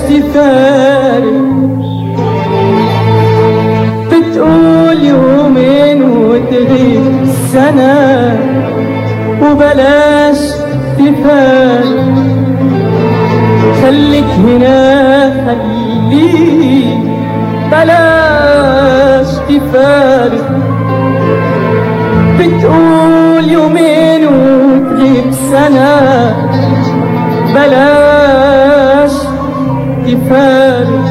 تفارق بتقول يومين وتغيب سنة وبلاش تفارق خليك هنا خليك بلاش تفارق بتقول يومين وتغيب سنة بلاش تفارق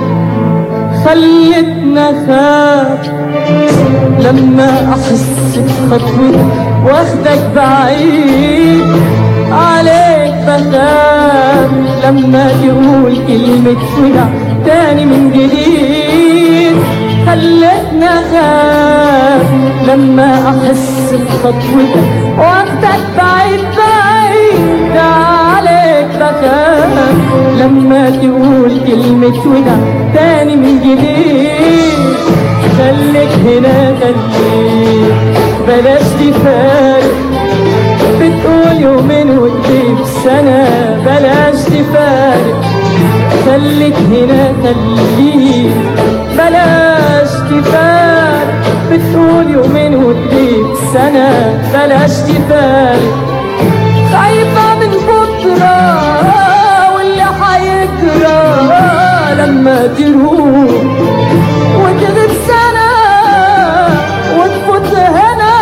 خلتنا خاف لما احس بخطوتك واخدك بعيد عليك بخاف لما تقول كلمة ودع تاني من جديد خلتنا خاف لما احس بخطوتك واخدك بعيد بعيد عليك بخاف لما تقول كلمة ودع تاني من جديد خليك هنا خليك بلاش تفارق بتقول يومين وتجيب سنة بلاش تفارق خليك هنا خليك بلاش تفارق بتقول يومين وتجيب سنة بلاش تفارق خايفة من بكرة واللي حيجرى لما تروح وتغيب سنة وتفوت هنا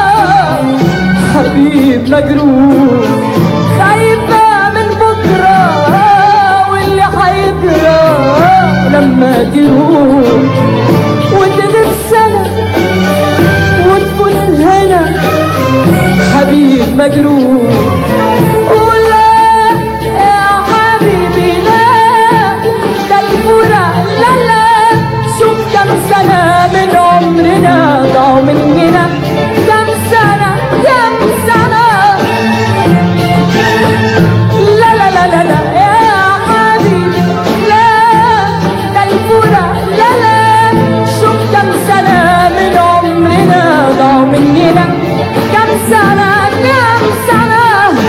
حبيب مجروح خايفة من بكرة واللي حيجرى لما تروح وتغيب سنة وتفوت هنا حبيب مجروح ولا يا حبيبي لا ده الفرق لا لا شوف كم سنة من عمرنا ضاعوا مننا كم سنة كم سنة لا لا لا لا لا يا حبيبي لا ده الفرق لا لا شوف كم سنة من عمرنا ضاعوا مننا كم سنة كم سنة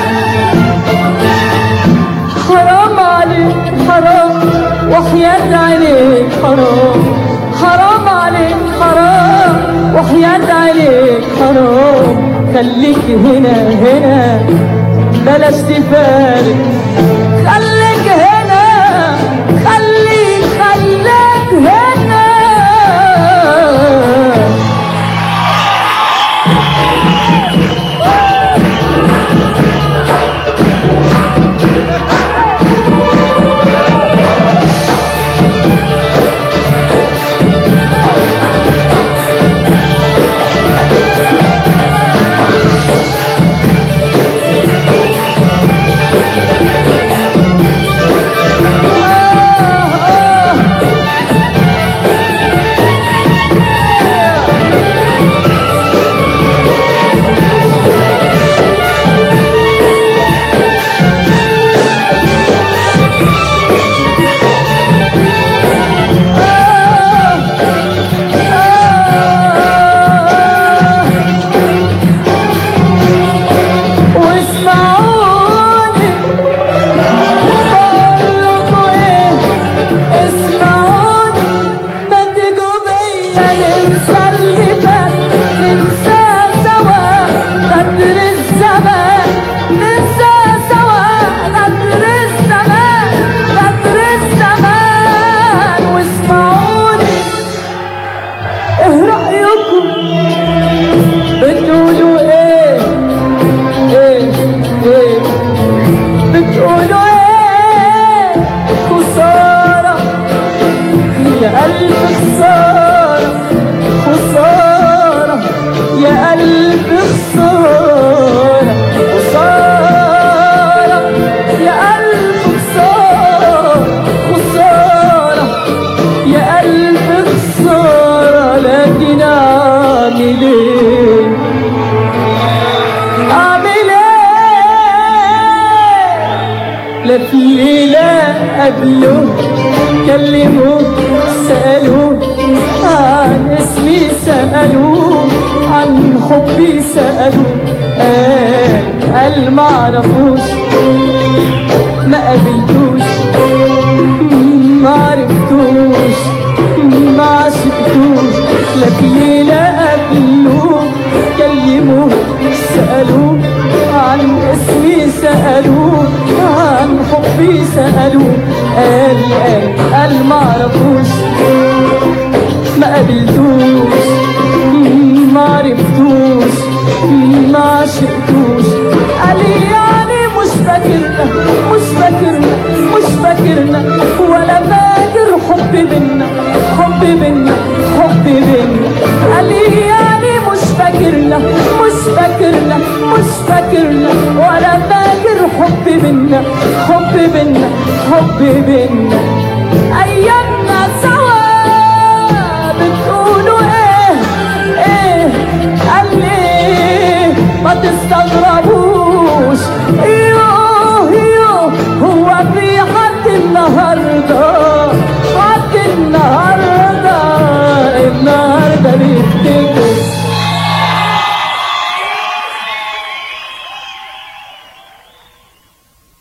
حرام عليك حرام وحياة عينيك حرام حرام عليك حرام وحياة عينيك حرام خليك هنا هنا بلاش تفارق خليك هنا خليك خليك هنا واسمعوني بقولكوا ايه اسمعوني ما تجوا بيا ننسى اللي فات ننسى سوا قدر الزمان ننسى سوا قدر الزمان قدر الزمان واسمعوني ايه رأيكم بتقولوا ايه ايه ايه بتقولوا ايه خسارة يا قلب خسارة خسارة يا قلب خسارة خسارة يا قلب خسارة خسارة يا قلب خسارة لكن أعمل إيه أعمل إيه لا في ليلة قبله كلموه سألوه عن اسمي سألوه عن حبي سألوه قال قال معرفوش ما قابلتوش ما عرفتوش ما عشقتوش لا في ليلة قابلوه كلموه سألوه عن اسمي سألوه عن حبي سألوه قال قال قال ما عرفوش ما قابلتوش ما عرفتوش ما عشقتوش قال يعني مش فاكرنا مش فاكرنا مش فاكرنا ولا فاكر حب بينا حب بينا حب بينا قال يعني مش فاكرنا مش فاكرنا مش فاكرنا ولا فاكر حب بينا حب بينا حب بينا ايام